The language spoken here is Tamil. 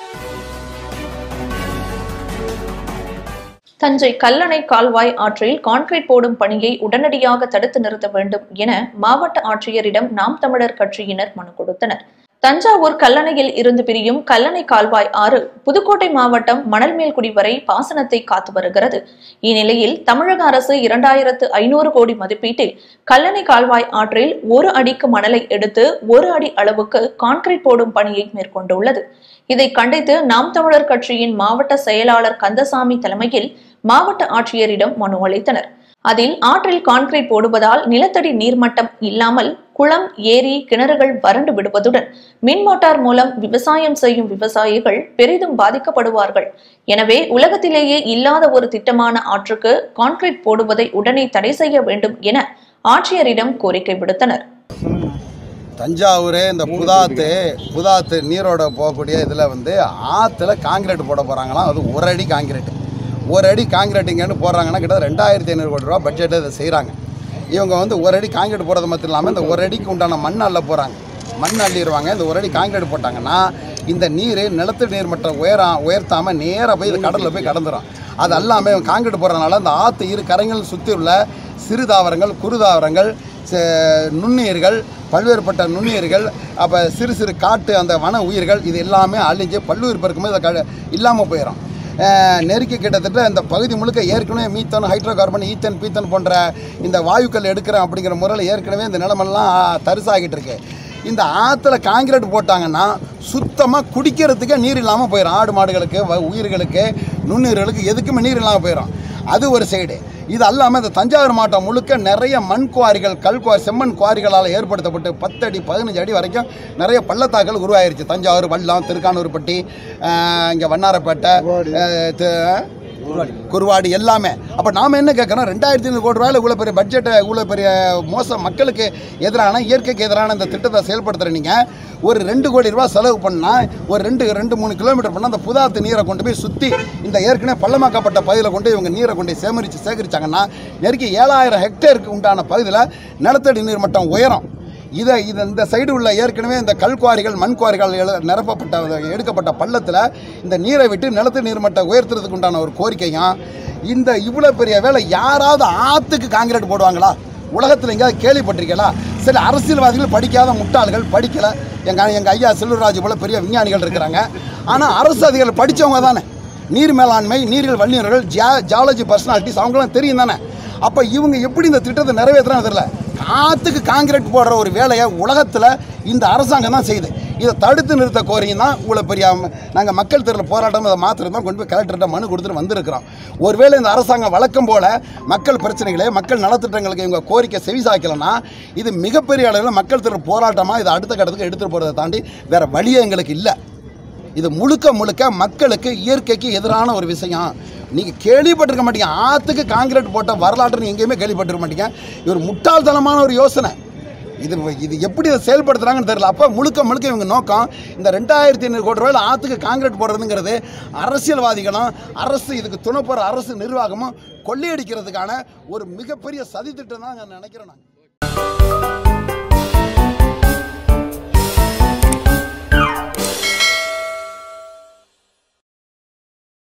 தஞ்சை கல்லணை கால்வாய் ஆற்றில் கான்கிரீட் போடும் பணியை உடனடியாக தடுத்து நிறுத்த வேண்டும் என மாவட்ட ஆட்சியரிடம் நாம் தமிழர் கட்சியினர் மனு கொடுத்தனர் தஞ்சாவூர் கல்லணையில் இருந்து பிரியும் கல்லணை கால்வாய் ஆறு புதுக்கோட்டை மாவட்டம் மணல்மேல்குடி வரை பாசனத்தை காத்து வருகிறது இந்நிலையில் தமிழக அரசு இரண்டாயிரத்து ஐநூறு கோடி மதிப்பீட்டில் கல்லணை கால்வாய் ஆற்றில் ஒரு அடிக்கு மணலை எடுத்து ஒரு அடி அளவுக்கு கான்கிரீட் போடும் பணியை மேற்கொண்டுள்ளது இதை கண்டித்து நாம் தமிழர் கட்சியின் மாவட்ட செயலாளர் கந்தசாமி தலைமையில் மாவட்ட ஆட்சியரிடம் மனு அளித்தனர் அதில் ஆற்றில் கான்கிரீட் போடுவதால் நிலத்தடி நீர்மட்டம் இல்லாமல் குளம் ஏரி கிணறுகள் வறண்டு விடுவதுடன் மின் மோட்டார் மூலம் விவசாயம் செய்யும் விவசாயிகள் பெரிதும் பாதிக்கப்படுவார்கள் எனவே உலகத்திலேயே இல்லாத ஒரு திட்டமான ஆற்றுக்கு கான்கிரீட் போடுவதை உடனே தடை செய்ய வேண்டும் என ஆட்சியரிடம் கோரிக்கை விடுத்தனர் தஞ்சாவூர் இந்த புதாத்து புதாத்து நீரோட போகக்கூடிய இதில் வந்து ஆற்றுல காங்கிரீட் போட போகிறாங்களாம் அது ஒரு அடி காங்கிரீட் ஒரு அடி காங்கிரீட்டுங்கன்னு போடுறாங்கன்னா கிட்ட ரெண்டாயிரத்தி ஐநூறு கோடி ரூபா பட்ஜெட் இதை செய்கிறாங்க இவங்க வந்து ஒரு அடி காங்கிரீட் போடுறது மட்டும் இல்லாமல் இந்த ஒரு அடிக்கு உண்டான மண் அள்ள போகிறாங்க மண் அள்ளிடுவாங்க இந்த ஒரு அடி காங்கிரீட் போட்டாங்கன்னா இந்த நீர் நிலத்தடி நீர் மட்டம் உயரா உயர்த்தாமல் நேராக போய் இது கடலில் போய் கடந்துடும் அது எல்லாமே இவங்க காங்கிரீட் போடுறதுனால இந்த ஆற்று இரு கரைகள் சுற்றி உள்ள சிறு தாவரங்கள் குறுதாவரங்கள் ச- நுண்ணுயிர்கள் பல்வேறுபட்ட நுண்ணுயிர்கள் அப்போ சிறு சிறு காட்டு அந்த வன உயிர்கள் இது எல்லாமே அழிஞ்சு பல்லுயிர் பெருக்கும்போது இதை க இல்லாமல் போயிடும் அஹ் நெருக்கி கிட்டத்தட்ட இந்த பகுதி முழுக்க ஏற்கனவே மீத்தன் ஹைட்ரோ கார்பன் ஈத்தன் பீத்தன் போன்ற இந்த வாயுக்கள் எடுக்கிறோம் அப்படிங்கிற முறையில் ஏற்கனவே இந்த நிலமெல்லாம் தரிசாகிட்டு இருக்கு இந்த ஆற்றுல காங்கிரீட் போட்டாங்கன்னா சுத்தமாக குடிக்கிறதுக்கே நீர் இல்லாமல் போயிடும் ஆடு மாடுகளுக்கு வ- உயிர்களுக்கு நுண்ணுயிர்களுக்கு எதுக்குமே நீர் இல்லாமல் போயிடும் அது ஒரு சைடு இது அல்லாமல் இந்த தஞ்சாவூர் மாவட்டம் முழுக்க நிறைய மண் குவாரிகள் கல் குவாரி செம்மண் குவாரிகளால் ஏற்படுத்தப்பட்டு பத்து அடி பதினஞ்சு அடி வரைக்கும் நிறைய பள்ளத்தாக்கள் உருவாயிருச்சு தஞ்சாவூர் வல்லம் திருக்கானூர்பட்டி இங்கே வண்ணாரப்பேட்டை அஹ், தி- குருவாடி எல்லாமே அப்போ நாம் என்ன கேட்குறோம் ரெண்டாயிரத்தி ஐநூறு கோடி ரூபாயில் இவ்வளோ பெரிய பட்ஜெட்டை இவ்வளோ பெரிய மோசம் மக்களுக்கு எதிரான இயற்கைக்கு எதிரான இந்த திட்டத்தை செயல்படுத்துகிற நீங்கள் ஒரு ரெண்டு கோடி ரூபாய் செலவு பண்ணால் ஒரு ரெண்டு ரெண்டு மூணு கிலோமீட்டர் பண்ணால் அந்த புதாத்து நீரை கொண்டு போய் சுற்றி இந்த ஏற்கனவே பள்ளமாக்கப்பட்ட பகுதியில் கொண்டு இவங்க நீரை கொண்டு போய் சேகரித்து சேகரிச்சாங்கன்னா நெருக்கி ஏழாயிரம் ஹெக்டேருக்கு உண்டான பகுதியில் நிலத்தடி நீர் மட்டம் உயரும் இதை இது இந்த சைடு உள்ள ஏற்கனவே இந்த கல்குவாரிகள் மண் குவாரிகள் எழு- நிரப்பப்பட்ட எடுக்கப்பட்ட பள்ளத்தில் இந்த நீரை விட்டு நிலத்து நீர்மட்டை உயர்த்துறதுக்கு உண்டான ஒரு கோரிக்கையும் இந்த இவ்வளோ பெரிய வேலை யாராவது ஆற்றுக்கு காங்கிரீட் போடுவாங்களா உலகத்தில் எங்கேயாவது கேள்விப்பட்டிருக்கீங்களா சரி அரசியல்வாதிகள் படிக்காத முட்டாள்கள் படிக்கலை எங்கள் எங்கள் ஐயா செல்வராஜ் போல பெரிய விஞ்ஞானிகள் இருக்கிறாங்க ஆனால் அரசு அதிகாரிகள் படித்தவங்க தானே நீர் மேலாண்மை நீரியல் வல்லுநர்கள் ஜியா ஜாலஜி பர்சனாலிட்டிஸ் அவங்களாம் தெரியும் தானே அப்போ இவங்க எப்படி இந்த திட்டத்தை நிறைவேற்றுறாங்க தெரியல காற்றுக்கு காங்கிரீட் போடுற ஒரு வேலையை உலகத்தில் இந்த அரசாங்கம் தான் செய்யுது இதை தடுத்து நிறுத்த கோரியும் தான் இவ்வளோ பெரிய நாங்கள் மக்கள் தெருவில் போராட்டம் அதை மாத்திரம் தான் கொண்டு போய் கலெக்டர்கிட்ட மனு கொடுத்துட்டு வந்திருக்கிறோம் ஒருவேளை இந்த அரசாங்கம் வழக்கம் போல மக்கள் பிரச்சனைகளே மக்கள் நலத்திட்டங்களுக்கு இவங்க கோரிக்கை செவிசாய்க்கலைன்னா இது மிகப்பெரிய அளவில் மக்கள் தெரு போராட்டமாக இதை அடுத்த கட்டத்துக்கு எடுத்துகிட்டு போகிறத தாண்டி வேறு வழியே எங்களுக்கு இல்லை இது முழுக்க முழுக்க மக்களுக்கு இயற்கைக்கு எதிரான ஒரு விஷயம் நீங்கள் கேள்விப்பட்டிருக்க மாட்டீங்க ஆற்றுக்கு காங்கிரீட் போட்ட வரலாற்று நீங்க எங்கேயுமே கேள்விப்பட்டிருக்க மாட்டீங்க இவர் முட்டாள்தனமான ஒரு யோசனை இது இது எப்படி இதை செயல்படுத்துறாங்கன்னு தெரியல அப்போ முழுக்க முழுக்க இவங்க நோக்கம் இந்த ரெண்டாயிரத்தி ஐநூறு கோடி ரூபாயில் ஆற்றுக்கு காங்கிரீட் போடுறதுங்கிறது அரசியல்வாதிகளும் அரசு இதுக்கு துணை போகிற அரசு நிர்வாகமும் கொள்ளையடிக்கிறதுக்கான ஒரு மிகப்பெரிய சதித்திட்டம் தான் நான் நினைக்கிறேன் நான்